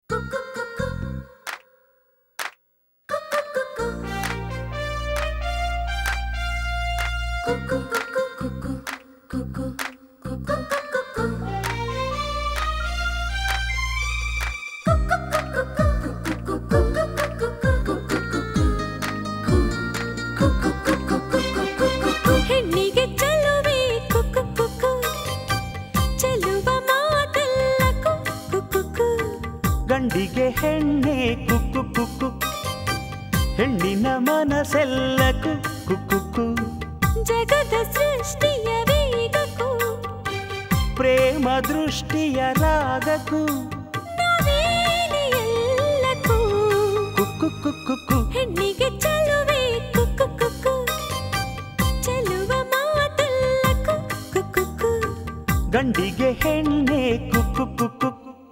ಹೆಣ್ಣಿಗೆ ಚೆಲುವೆ ಕುಕ್ಕು ಕುಕ್ಕು ಚೆಲುವ ಮಾತಲ್ಲ ಕುಕ್ಕು ಕುಕ್ಕು ಗಂಡಿಗೆ ಹೆಣ್ಣೆ ಕುಕ್ಕು ಕುಕ್ಕು ಹೆಣ್ಣಿನ ಮನಸ್ಸೆಲ್ಲ ಕುಕ್ಕು ಕುಕ್ಕು ಜಗದ ಸೃಷ್ಟಿಯ ವೇಗಕ್ಕೂ ಪ್ರೇಮ ದೃಷ್ಟಿಯ ರಾಗಕ್ಕೂ ನಾವೇನೆ ಎಲ್ಲಕ್ಕೂ ಕುಕ್ಕು ಕುಕ್ಕು ಕು ಹೆಣ್ಣಿಗೆ ಚೆಲುವೆ ಕುಕ್ಕು ಕುಕ್ಕು ಚೆಲುವ ಮಾತಲ್ಲ ಕುಕ್ಕು ಕುಕ್ಕು ಗಂಡಿಗೆ ಹೆಣ್ಣೆ ಕುಕ್ಕು ಕುಕ್ಕು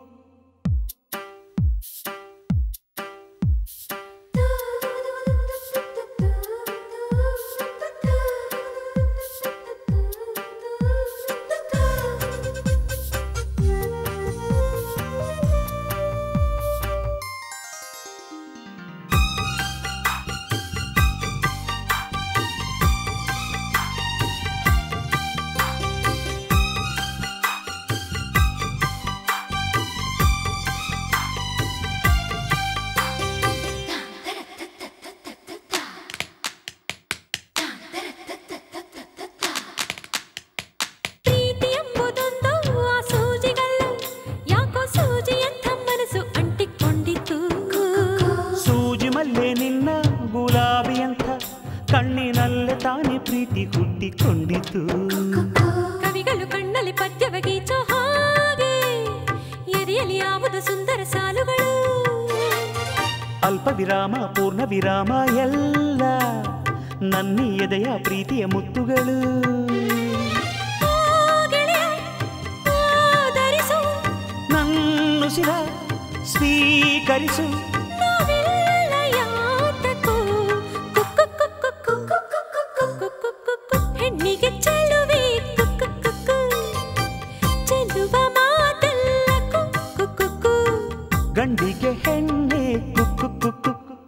ಪ್ರೀತಿ ಎಂಬುದೊಂದು ಆ ಸೂಜಿಗಲ್ಲು ಯಾಕೋ ಸೂಜಿಯಂಥ ಮನಸ್ಸು ಅಂಟಿಕೊಂಡಿತು ಸೂಜಿ ಮಲ್ಲೆ ನಿನ್ನ ಗುಲಾಬಿ ಅಂತ ಕಣ್ಣಿನಲ್ಲೇ ತಾನೇ ಪ್ರೀತಿ ಹುಟ್ಟಿಕೊಂಡಿತು ಕವಿಗಳು ಕಣ್ಣಲ್ಲಿ ಪದ್ಯವ ಗೀಚೋ ಹಾಗೆ ಎದೆಯಲ್ಲಿ ಯಾವುದು ಸುಂದರ ಸಾಲುಗಳು ಅಲ್ಪ ವಿರಾಮ ಪೂರ್ಣ ವಿರಾಮ ಎಲ್ಲ ನನ್ನಿ ಎದೆಯ ಪ್ರೀತಿಯ ಮುತ್ತುಗಳು ಓ ಗೆಳೆಯ, ಆದರಿಸು, ನನ್ನುಸಿರ ಸ್ವೀಕರಿಸು ನೋವಿಲ್ಲ ಯಾತಕ್ಕೂ. ಕುಕ್ಕು ಕುಕ್ಕು ಕುಕ್ಕು ಕುಕ್ಕು ಕುಕ್ಕು ಕುಕ್ಕು. ಹೆಣ್ಣಿಗೆ ಚೆಲುವೆ ಕುಕ್ಕು ಕುಕ್ಕು. ಚೆಲುವ ಮಾತಲ್ಲ ಕುಕ್ಕು ಕುಕ್ಕು. ಗಂಡಿಗೆ ಹೆಣ್ಣೆ ಕುಕ್ಕು ಕುಕ್ಕು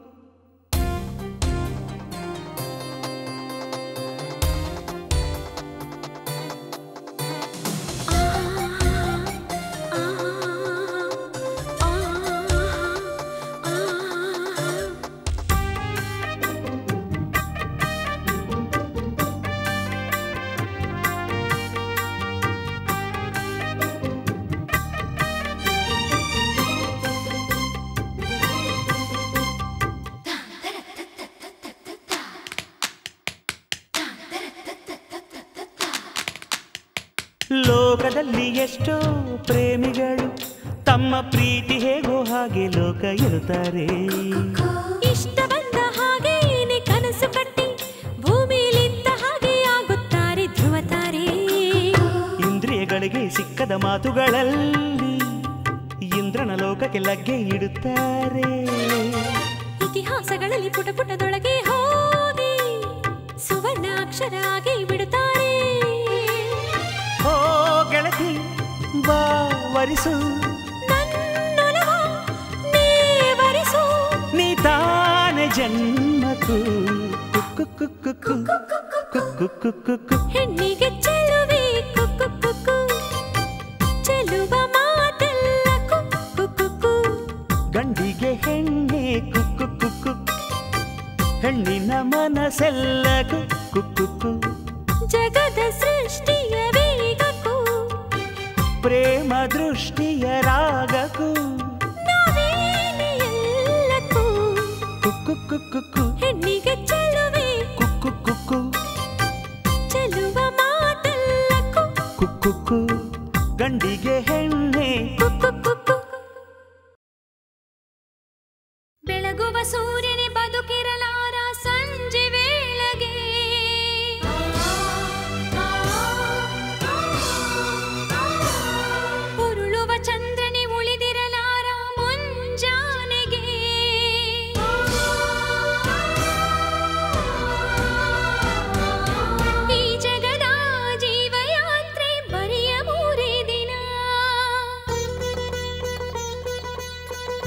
ಲೋಕದಲ್ಲಿ ಎಷ್ಟೋ ಪ್ರೇಮಿಗಳು ತಮ್ಮ ಪ್ರೀತಿ ಹೇಗೋ ಹಾಗೆ ಲೋಕ ಇರುತ್ತಾರೆ ಇಷ್ಟ ಬಂದ ಹಾಗೇನೆ ಕನಸು ಕಟ್ಟಿ ಭೂಮಿಲಿದ್ದ ಹಾಗೆ ಆಗುತ್ತಾರೆ ಧ್ರುವತಾರೆ ಇಂದ್ರಿಯಗಳಿಗೆ ಸಿಕ್ಕದ ಮಾತುಗಳಲ್ಲಿ ಇಂದ್ರನ ಲೋಕಕ್ಕೆ ಲಗ್ಗೆ ಇಡುತ್ತಾರೆ ಇತಿಹಾಸಗಳಲ್ಲಿ ಪುಟ ಪುಟದೊಳಗೆ ಹೋಗಿ ಸುವರ್ಣ ಅಕ್ಷರ ಆಗಿ ಬಿಡುತ್ತಾರೆ ಓ ಗೆಳತಿ ಬಾ ವರಿಸು ನನ್ನೊಲವ ನೇವರಿಸು ನೀ ತಾನೆ ಜನ್ಮಕ್ಕೂ ಕುಕ್ಕು ಕುಕ್ಕು ಕುಕ್ಕು ಕುಕ್ಕು ಕುಕ್ಕು ಹೆಣ್ಣಿಗೆ ಚೆಲುವೆ ಕುಕ್ಕು ಕುಕ್ಕು ಚೆಲುವ ಮಾತೆಲ್ಲ ಕುಕ್ಕು ಕುಕ್ಕು ಗಂಡಿಗೆ ಹೆಣ್ಣೆ ಕುಕ್ಕು ಕುಕ್ಕು ಹೆಣ್ಣಿನ ಮನಸ್ಸೆಲ್ಲ ಕುಕ್ಕು ಕುಕ್ಕು ಜಗದ ಸೃಷ್ಟಿಯ ವೇಗಕ್ಕೂ ಪ್ರೇಮ ದೃಷ್ಟಿಯ ರಾಗಕ್ಕೂ ನಾವೇನೆ ಎಲ್ಲಕ್ಕೂ ಕುಕ್ಕು ಕುಕ್ಕು ಹೆಣ್ಣಿಗೆ ಚೆಲುವೆ ಕುಕ್ಕು ಕುಕ್ಕು ಚೆಲುವ ಮಾತೆಲ್ಲ ಕುಕ್ಕು ಕುಕ್ಕು ಗಂಡಿಗೆ ಹೆಣ್ಣೆ ಕುಕ್ಕು ಕುಕ್ಕು ಬೆಳಗುವ ಸೂರ್ಯನೇ ಬದುಕಿರಲಾರ ಸಂಜೆ ವೇಳೆಗೆ ಉರುಳುವ ಚಂದ್ರನೇ ಉಳಿದಿರಲಾರ ಮುಂಜಾನೆಗೆ ಈ ಜಗದ ಜೀವಯಾತ್ರೆ ಬರಿಯ ಮೂರೇ ದಿನ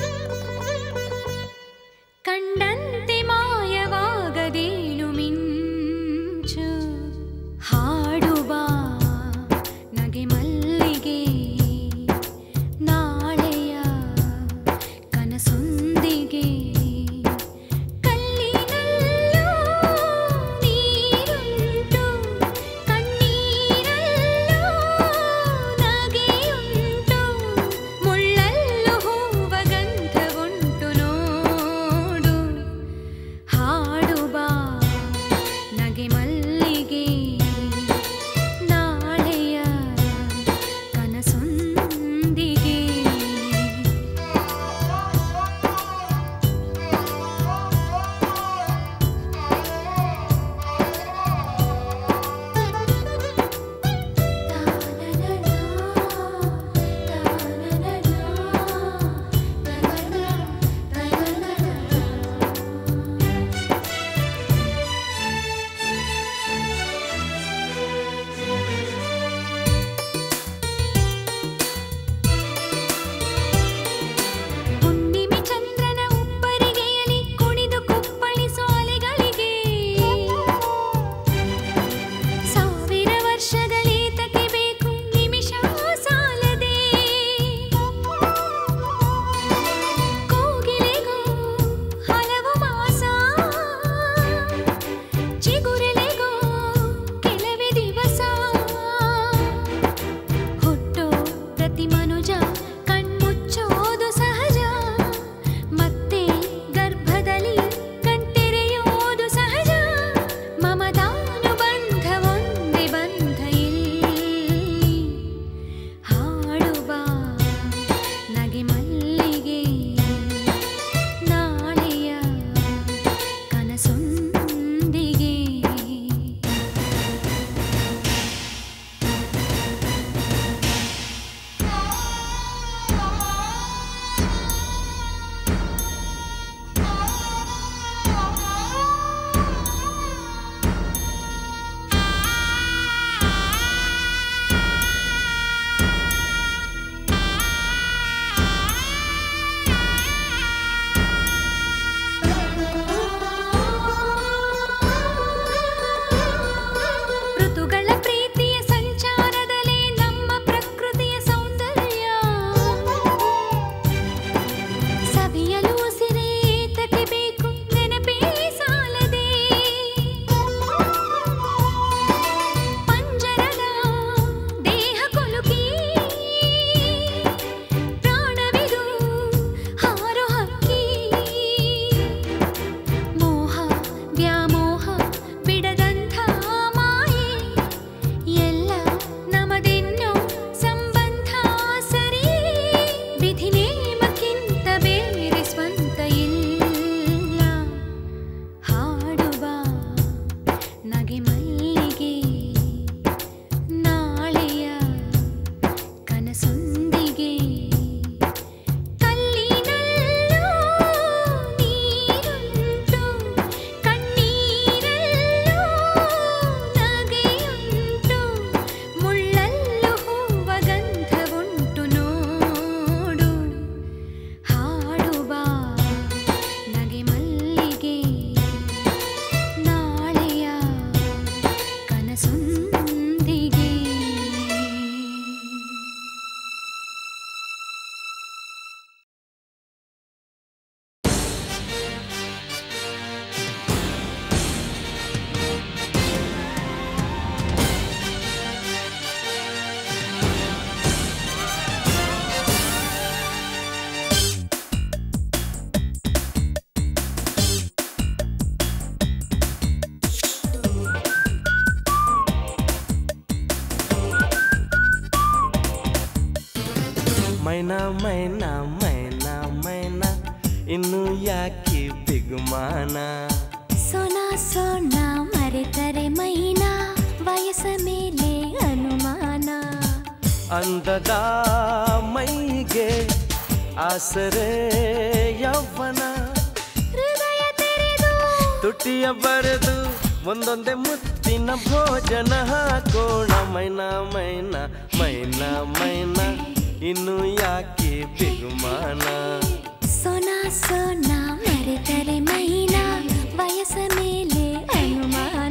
ಇನ್ನು ಯಾಕೆ ಬಿಗುಮಾನ ಸೋನ ಸೋನ ಮರೆತರೆ ಮೈನಾ ವಯಸ್ಸ ಮೇಲೆ ಅನುಮಾನ ಅಂದದ ಮೈಗೆ ಆಸರೆ ಯೌವನ ಹೃದಯ ತೆರೆದು ತುಟಿಯ ಬರೆದು ಒಂದೊಂದೇ ಮುತ್ತಿನ ಭೋಜನ ಹಾಕೋಣ ಮೈನ ಮೈನ ಮೈನ ಮೈನ ಇನ್ನು ಯಾಕೆ ಬಿಗುಮಾನ ಸೋನ ಸೋನ ಮರೆತರೆ ಮೈನಾ ವಯಸ್ಸ ಮೇಲೆ ಅನುಮಾನ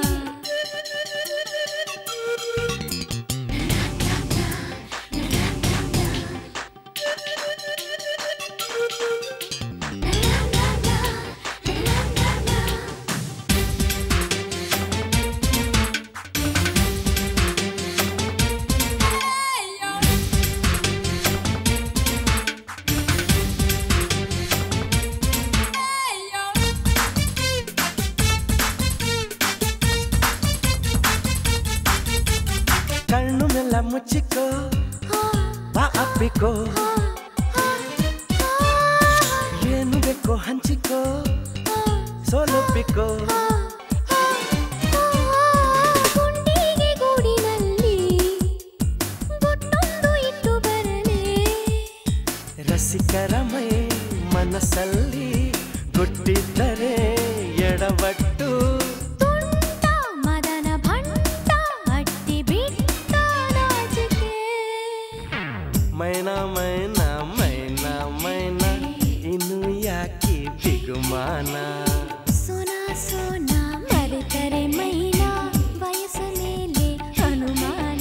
ಕಣ್ಣು ಮೆಲ್ಲ ಮುಚ್ಚಿಕೋ ಬಾ ಅಪ್ಪಿಕೋ ಏನು ಬೇಕೋ ಹಂಚಿಕೋ ಸೋಲೊಪ್ಪಿಕೋ ಗುಂಡಿಗೆ ಗೂಡಿನಲ್ಲಿ ಗುಟ್ಟೊಂದು ಇಟ್ಟು ಬರಲೇ ರಸಿಕರ ಮೈ ಮನಸ್ಸಲ್ಲಿ ಗುಟ್ಟಿದ್ದರೆ ಎಡವಟ್ಟು ತುಂಟ ಮದನ ಭಂಟ ಅಟ್ಟಿ ಬಿಟ್ಟ ನಾಚಿಕೆ ಮೈನ ಮೈನ ಮೈನ ಮೈನ ಇನ್ನು ಯಾಕೆ ಬಿಗುಮಾನ ಸೋನ ಸೋನ ಮರೆತರೆ ಮೈನಾ ವಯಸ್ಸ ಮೇಲೆ ಅನುಮಾನ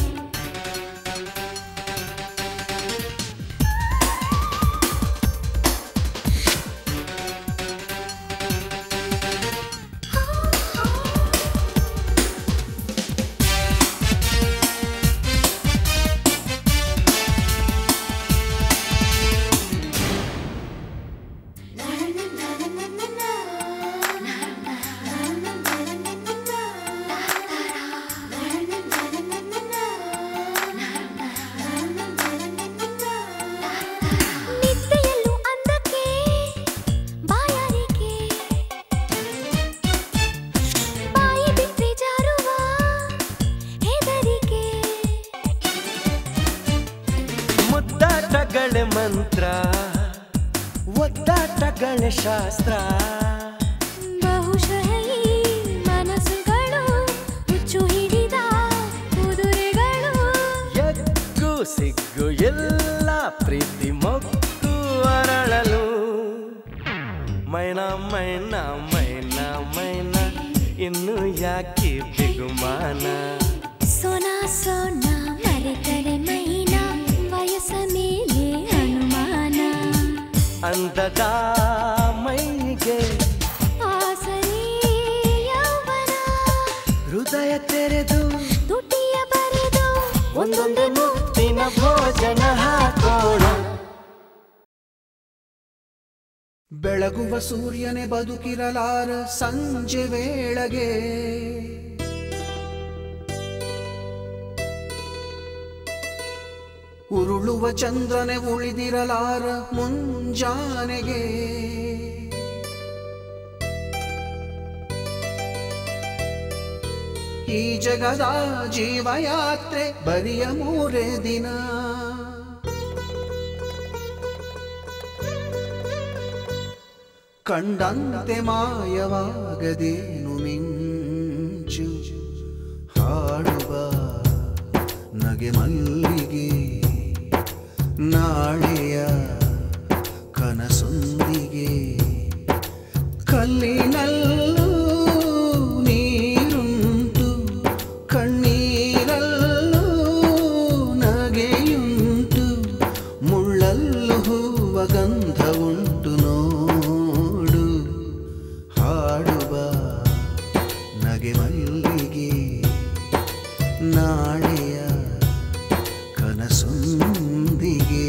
ನಿದ್ದೆಯಲ್ಲೂ ಅಂದಕ್ಕೆ ಬಾಯಾರಿಕೆ ಬಾಯಿ ಬಿಟ್ಟರೆ ಜಾರುವ ಹೆದರಿಕೆ ಮುದ್ದಾಟಗಳ ಮಂತ್ರ ಒದ್ದಾಟಗಳ ಶಾಸ್ತ್ರ ಬಹುಶಃ ಈ ಮನಸ್ಸುಗಳು ಹುಚ್ಚು ಹಿಡಿದ ಕುದುರೆಗಳು ಎಗ್ಗು ಸಿಗ್ಗು ಎಲ್ಲ ಪ್ರೀತಿ ಮೊಗ್ಗು ಅರಳಲು ಮೈನ ಮೈನ ಮೈನ ಮೈನ ಇನ್ನು ಯಾಕೆ ಬಿಗುಮಾನ ಸೋನ ಸೋನ ಮರೆತರೆ ಮೈನಾ ವಯಸ್ಸ ಮೇಲೆ ಅನುಮಾನ ಅಂದದ ಮೈಗೆ ಆಸರೆ ಯೌವನ ಹೃದಯ ತೆರೆದು ತುಟಿಯ ಬರೆದು ಒಂದೊಂದೇ ಮುತ್ತಿನ ಭೋಜನ ಹಾಕೋಣ ಬೆಳಗುವ ಸೂರ್ಯನೇ ಬದುಕಿರಲಾರ ಸಂಜೆ ವೇಳೆಗೆ ಉರುಳುವ ಚಂದ್ರನೆ ಉಳಿದಿರಲಾರ ಮುಂಜಾನೆಗೆ ಈ ಜಗದ ಜೀವಯಾತ್ರೆ ಬರಿಯ ಮೂರೇ ದಿನ ಕಂಡಂತೆ ಮಾಯವಾಗದೇನು ಮಿಂಚು ಹಾಡುವ ನಗೆ ಮಲ್ಲಿಗೆ ನಾಳೆಯ ಕನಸೊಂದಿಗೆ ಕಲ್ಲಿನಲ್ಲೂ ನೀರುಂಟು ಕಣ್ಣೀರಲ್ಲೂ ನಗೆಯುಂಟು ಮುಳ್ಳಲ್ಲೂ ಹೂವ ಗಂಧ ಉಂಟು ನೋಡು ಹಾಡುವ ನಗೆ ಮಲ್ಲಿಗೆ ನಾಳೆಯ ಕನಸೊಂದಿಗೆ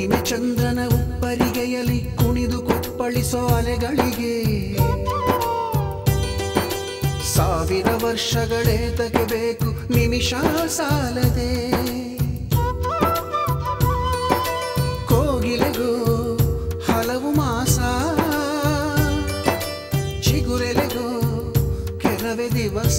ಹುಣ್ಣಿಮೆ ಚಂದ್ರನ ಉಪ್ಪರಿಗೆಯಲಿ ಕುಣಿದು ಕುಪ್ಪಳಿಸೋ ಅಲೆಗಳಿಗೆ ಸಾವಿರ ವರ್ಷಗಳೇ ಬೇಕು ನಿಮಿಷ ಸಾಲದೆ ಕೋಗಿಲೆಗೂ ಹಲವು ಮಾಸ ಚಿಗುರೆಲೆಗೂ ಕೆಲವೇ ದಿವಸ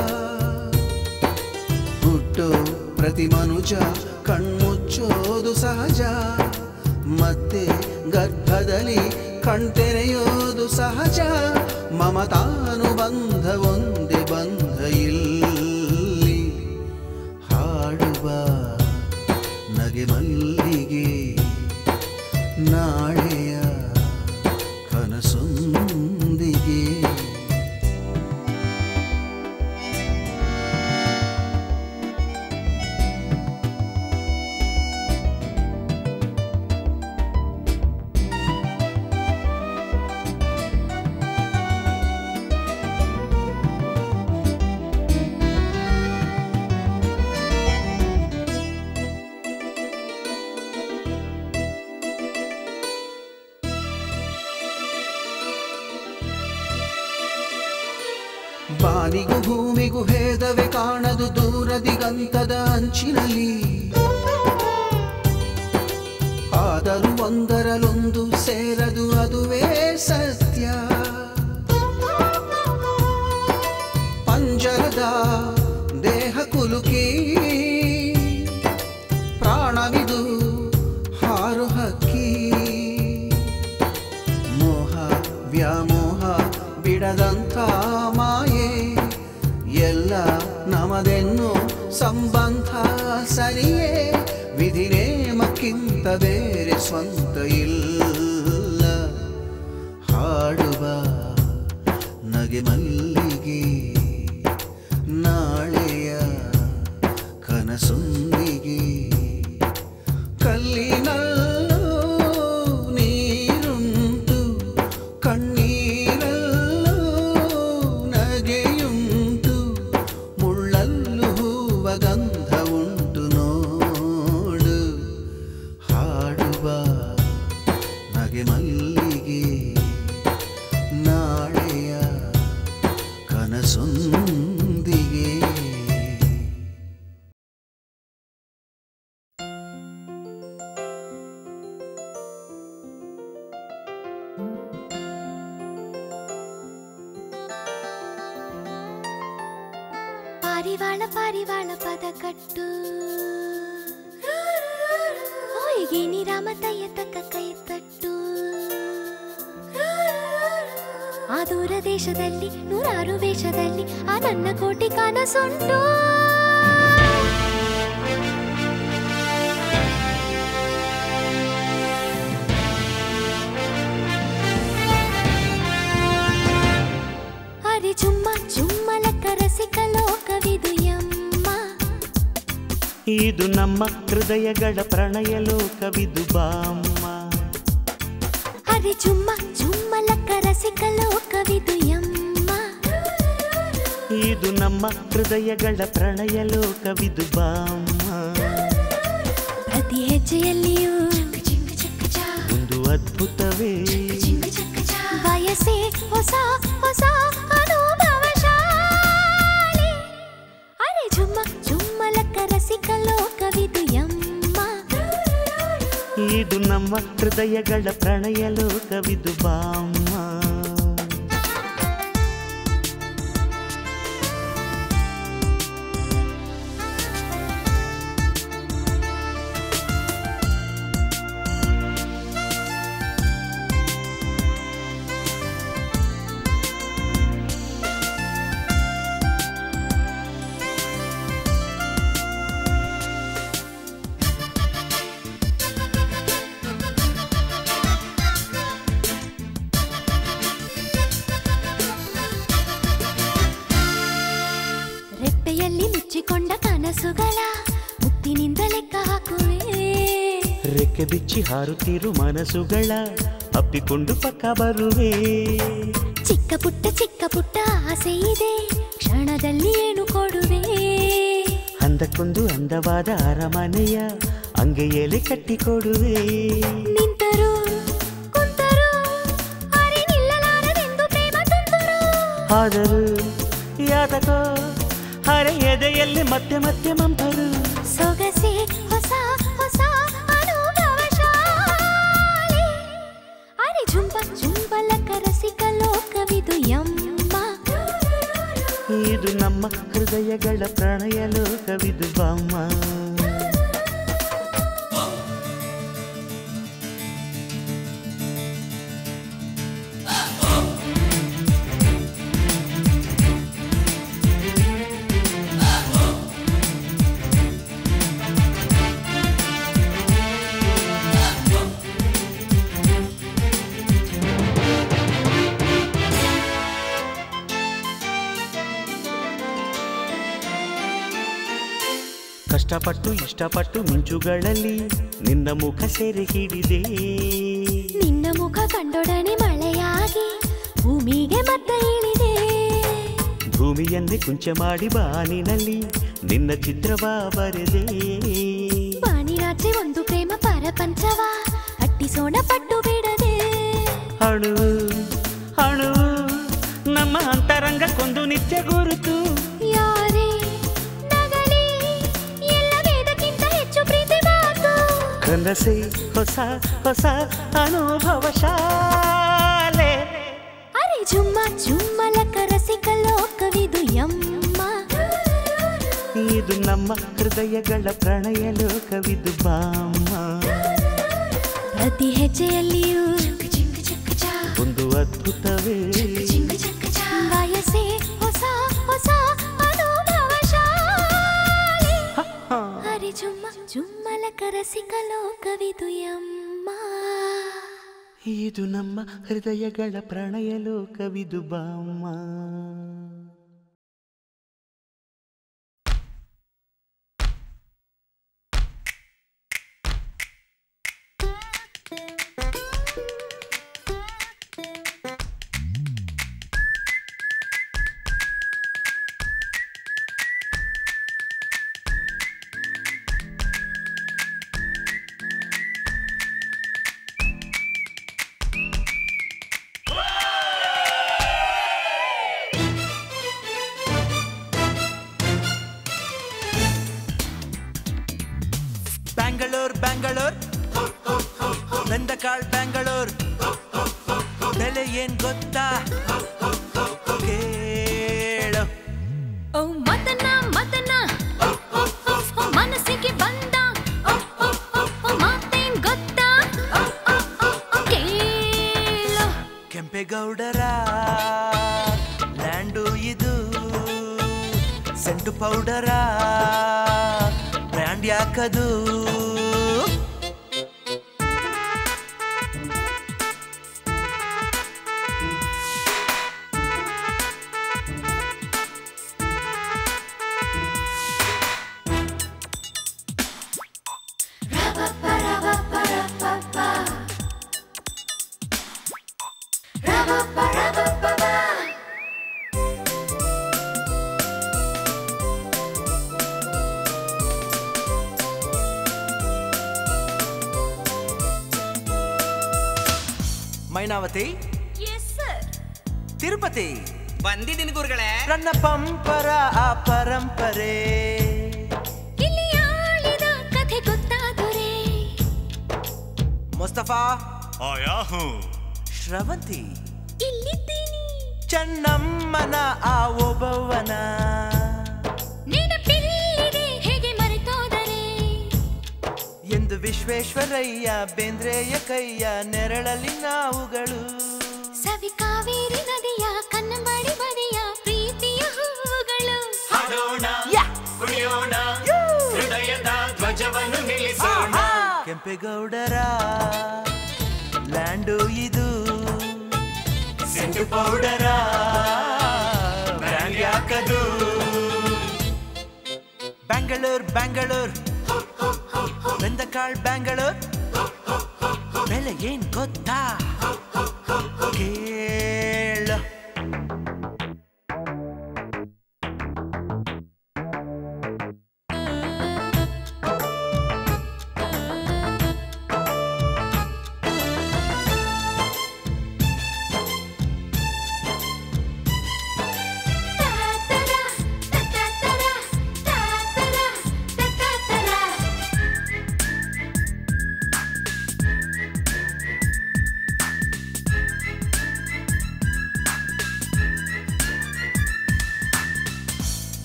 ಹುಟ್ಟು ಪ್ರತಿ ಮನುಜ ಕಣ್ಮುಚ್ಚೋದು ಸಹಜ ಮತ್ತೆ ಗರ್ಭದಲ್ಲಿ ಕಣ್ತೆರೆಯೋದು ಸಹಜ ಮಮತಾನುಬಂಧ ಒಂದೇ ಬಂಧ ಇಲ್ಲಿ ಹಾಡುವ ನಗೆ ಮಲ್ಲಿಗೆ ನಾಳೆಯ ಕನಸೊಂದಿಗೆ ಬಾನಿಗೂ ಭೂಮಿಗೂ ಭೇದವೇ ಕಾಣದು ದೂರ ದಿಗಂತದ ಅಂಚಿನಲ್ಲಿ ಆದರೂ ಒಂದರಲೊಂದು ಸೇರದು ಅದುವೇ ಸತ್ಯ ಪಂಜರದ ದೇಹ ಕುಲುಕಿ ಪ್ರಾಣವಿದು ಹಾರು ಹಕ್ಕಿ ಮೋಹ ವ್ಯಾಮೋಹ ಬಿಡದಂಥ ಮಾಯೆ ಎಲ್ಲ ನಮದೆನ್ನು ಸಂಬಂಧ ಸರಿಯೇ ವಿಧಿ ನೇಮಕ್ಕಿಂತ ಬೇರೆ ಸ್ವಂತ ಇಲ್ಲ ಹಾಡುವ ನಗೆ ಮಲ್ಲಿಗೆ ನಾಳೆಯ ಕನಸೊಂದಿಗೆ ಕಲ್ಲಿನಲ್ಲೂ ನೀರುಂಟು ಕಣ್ಣೀರಲ್ಲೂ ನಗೆಯುಂಟು ಮುಳ್ಳಲ್ಲೂ ಹೂವ ಗಂಧ ಉಂಟು ನೋಡು ಹಾಡುವ ನಗೆ ಮಲ್ಲಿಗೆ ನಾಳೆಯ ಕನಸೊಂದಿಗೆ ಪಾರಿವಾಳ ಪಾರಿವಾಳ ಪದ ಕಟ್ಟು ಓಯ್ಗೇನಿ ರಾಮ ತಯ್ಯ ತಕ್ಕ ಕೈ ತಟ್ಟು ಆ ದೂರ ದೇಶದಲ್ಲಿ ನೂರಾರು ವೇಷದಲ್ಲಿ ಆ ನನ್ನ ಕೋಟಿ ಕನಸುಂಟು ಅರೆ ಚುಮ್ಮ ಚುಮ್ಮಲ ಕರಸಿಕ ಲೋಕವಿದು ಯಮ್ಮ ಇದು ನಮ್ಮ ಹೃದಯಗಳ ಪ್ರಣಯ ಲೋಕವಿದು ಬಾಮ್ಮ ಅರೆ ಚುಮ್ಮ ಚುಮ್ಮಲ ಕರಸಿಕ ಲೋಕವಿದು ಯಮ್ಮ ಇದು ನಮ್ಮ ಹೃದಯಗಳ ಪ್ರಣಯ ಲೋಕವಿದು ಬಾಮ್ಮ ಪ್ರತಿ ಹೆಜ್ಜೆಯಲ್ಲಿಯೂ ಒಂದು ಅದ್ಭುತವೇ ಬಯಸೆ ಹೊಸ ಹೊಸ ಅನುಭವ ಶಾಲೆ ಅರೆ ಚುಮ್ಮ ಚುಮ್ಮಲ ಕರಸಿಕ ಲೋಕವಿದು ಯಮ್ಮ ಇದು ನಮ್ಮ ಹೃದಯಗಳ ಪ್ರಣಯ ಲೋಕವಿದು ಬಾಮ್ಮ ರೆಪ್ಪೆಯಲ್ಲಿ ಮುಚ್ಚಿಕೊಂಡ ಕನಸುಗಳ ಮುತ್ತಿನಿಂದ ಲೆಕ್ಕ ಹಾಕುವೆ ರೆಕ್ಕೆ ಬಿಚ್ಚಿ ಹಾರುತ್ತಿರು ಮನಸ್ಸುಗಳ ಅಪ್ಪಿಕೊಂಡು ಪಕ್ಕ ಬರುವೆ ಚಿಕ್ಕ ಪುಟ್ಟ ಚಿಕ್ಕ ಪುಟ್ಟ ಆಸೆ ಇದೆ ಕ್ಷಣದಲ್ಲಿ ಏನು ಕೊಡುವೆ ಅಂದಕ್ಕೊಂದು ಅಂದವಾದ ಅರಮನೆಯ ಅಂಗೈಯಲ್ಲಿ ಕಟ್ಟಿಕೊಡುವೆ ನಿಂತರು ಕುಂತರು ಅರೆ ನಿಲ್ಲಲಾರದೆಂದು ಪ್ರೇಮ ತುಂತರು ಆದರೂ ಯಾತಕೋ ಹರೆ ಎದೆಯಲ್ಲಿ ಮತ್ತೆ ಮತ್ತೆ ಮಂಪರು ಸೊಗಸೆ ಹೊಸ ಹೊಸ ಅನುಭವ ಶಾಲೆ ಅರೆ ಜುಂಬ ಜುಂಬಲ ಕರಸಿಕ ಲೋಕವಿದು ಯಮ್ಮ ಇದು ನಮ್ಮ ಹೃದಯಗಳ ಪ್ರಣಯ ಲೋಕವಿದು ಬಾಮ್ಮ ಕಷ್ಟಪಟ್ಟು ಇಷ್ಟಪಟ್ಟು ಮಿಂಚುಗಳಲ್ಲಿ ನಿನ್ನ ಮುಖ ಸೆರೆ ಹಿಡಿದೆ ನಿನ್ನ ಮುಖ ಕಂಡೊಡನೆ ಮಳೆಯಾಗಿ ಭೂಮಿಗೆ ಮತ್ತೆ ಇಳಿದೆ ಭೂಮಿಯನ್ನೇ ಕುಂಚೆ ಮಾಡಿ ಬಾನಿನಲ್ಲಿ ನಿನ್ನ ಚಿತ್ರವ ಬರೆದೆ ಬಾಣಿರಾಚೆ ಒಂದು ಪ್ರೇಮ ಪರಪಂಚವ ಅಟ್ಟಿಸೋಣ ಪಟ್ಟು ಬಿಡದೆ ಅಣು ಅಣು ನಮ್ಮ ಅಂತರಂಗಕ್ಕೊಂದು ನಿತ್ಯ ಗುರುತು ಯಾರೇ ನಗಲಿ ಎಲ್ಲವೇದಕ್ಕಿಂತ ಹೆಚ್ಚು ಪ್ರೀತಿ ಮಾತು ಕನಸೆ ಹೊಸ ಹೊಸ ಅನುಭವ ಶಾಲೆ ಅರೆ ಜುಮ್ಮ ಜುಮ್ಮಲ ಕರಸಿಕ ಲೋಕವಿದು ಯಮ್ಮ ಇದು ನಮ್ಮ ಹೃದಯಗಳ ಪ್ರಣಯ ಲೋಕವಿದು ಬಾಮ್ಮ ಪ್ರತಿ ಹೆಜ್ಜೆಯಲ್ಲಿಯೂ ಒಂದು ಅದ್ಭುತವೇ ವಯಸ್ಸೇ ಹೊಸ ಹೊಸ ಅನುಭವ ಶಾಲೆ ಹರಿ ಜುಮ್ಮ ಜುಮ್ಮಲ ಕರಸಿಕ ಲೋಕವಿದು ಯಮ್ಮ ಇದು ನಮ್ಮ ಹೃದಯಗಳ ಪ್ರಣಯ ಲೋಕವಿದು ಬಾಮ್ಮ ಬ್ಯಾಂಗಳೂರ್ ಬ್ಯಾಂಗಳೂರ್ ನಂದಕಾಳ್ ಬ್ಯಾಂಗಳೂರ್ ಬೆಲೆ ಏನ್ ಗೊತ್ತಾ ಕೇಳು ಓ ಮದನ ಮದನ ಓ ಮನಸ್ಸಿಗೆ ಬಂದ ಓ ಮಾತೇನ್ ಗೊತ್ತಾ ಕೇಳು ಕೆಂಪೇಗೌಡರ ಲ್ಯಾಂಡು ಇದು ಸೆಂಟು ಪೌಡರ ಬ್ರ್ಯಾಂಡ್ ಯಾಕದು ಮೈನಾವತಿ ತಿರುಪತಿ ಬಂದಿದ್ದೀನಿ ಗುರುಗಳೇ ನನ್ನ ಪಂಪರ ಆ ಪರಂಪರೆ ಇಲ್ಲಿ ಆಳಿದ ಕಥೆ ಗೊತ್ತಾದರೆ ಮುಸ್ತಫಾ ಆಯಾಹು ಶ್ರವಂತಿ ಇಲ್ಲಿದ್ದೀನಿ ಚೆನ್ನಮ್ಮನ ಆ ಒಬ್ಬವನ ನೆನಪಿಲ್ಲಿದೆ ಹೇಗೆ ಮರೆತೋದರೆ ಎಂದು ವಿಶ್ವೇಶ್ವರಯ್ಯ ಬೇಂದ್ರೆಯ ಕೈಯ ನೆರಳಲ್ಲಿ ನಾವುಗಳು ಸವಿ ಕಾವೇರಿ ನದಿಯ ಕನ್ನಂಬಾಡಿ ಬದಿಯ ಪ್ರೀತಿಯ ಹೂವುಗಳು ಹೃದಯದ ಧ್ವಜವನ್ನು ನಿಲ್ಲಿಸೋಣ ಕೆಂಪೇಗೌಡರ ಲ್ಯಾಂಡು ಇದು ಸೆಂಟು ಪೌಡರ ಬ್ರ್ಯಾಂಡ್ ಯಾಕದು ಬ್ಯಾಂಗಳೂರ್ ಬ್ಯಾಂಗಳೂರ್ ಬೆಂದಕಾಳ್ ಬ್ಯಾಂಗಳೂರ್ ಬೆಲೆ ಏನ್ ಗೊತ್ತಾ ಕೇಳು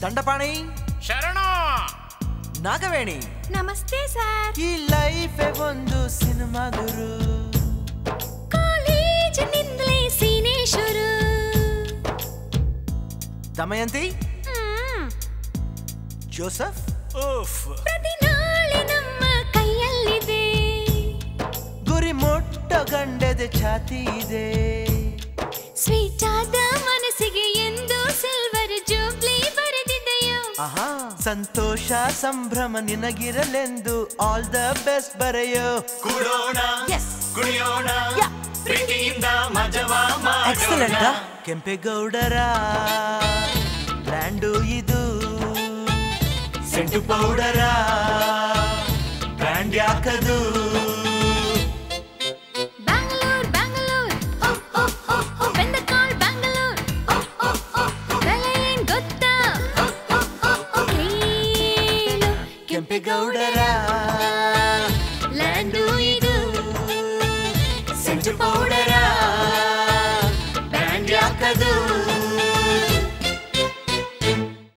ದಂಡಪಾಣಿ ಶರಣ ನಾಗವೇಣಿ ನಮಸ್ತೆ ಸರ್ ಈ ಲೈಫ್ ಒಂದು ಸಿನಿಮಾ ಗುರು ಕಾಲೇಜಿನಿಂದಲೇ ಸೀನೆ ಶುರು ದಮಯಂತಿ ಹ್ಮ್. ಜೋಸಫ್ ಪ್ರತಿ ನಾಳೆ ನಮ್ಮ ಕೈಯಲ್ಲಿದೆ ಗುರಿ ಮೊಟ್ಟ ಗಂಡದ ಛಾತಿ ಇದೆ ಸ್ವೀಟ್ ಆದ ಮನಸ್ಸಿಗೆ ಎಂದು ಸಿಲ್ವರ್ ಜೂಬ್ಲಿ ಬರೆದಿದೆಯೋ ಆಹಾ ಸಂತೋಷ ಸಂಭ್ರಮ ನಿನಗಿರಲೆಂದು ಆಲ್ ದ ಬೆಸ್ಟ್ ಬರೆಯೋ ಕೂಡೋಣ ಕುಣಿಯೋಣ ಪ್ರೀತಿಯಿಂದ ಮಜವ ಎಕ್ಸಲೆಂಟ್ ಮಾಡೋಣ ಕೆಂಪೇಗೌಡರ ಬ್ರ್ಯಾಂಡು ಇದು ಸೆಂಟು ಪೌಡರ ಬ್ರ್ಯಾಂಡ್ ಯಾಕದು ಬ್ಯಾಂಗ್ಳೂರ್ ಬ್ಯಾಂಗ್ಳೂರ್ ಬೆಂದ ಕಾಲ್ ಬ್ಯಾಂಗ್ಳೂರ್ ಬೆಲೆ ಏನ್ ಗೊತ್ತಾ ಕೇಳು ಕೆಂಪೇಗೌಡರ ಲ್ಯಾಂಡು ಇದು ಸೆಂಟು ಪೌಡರ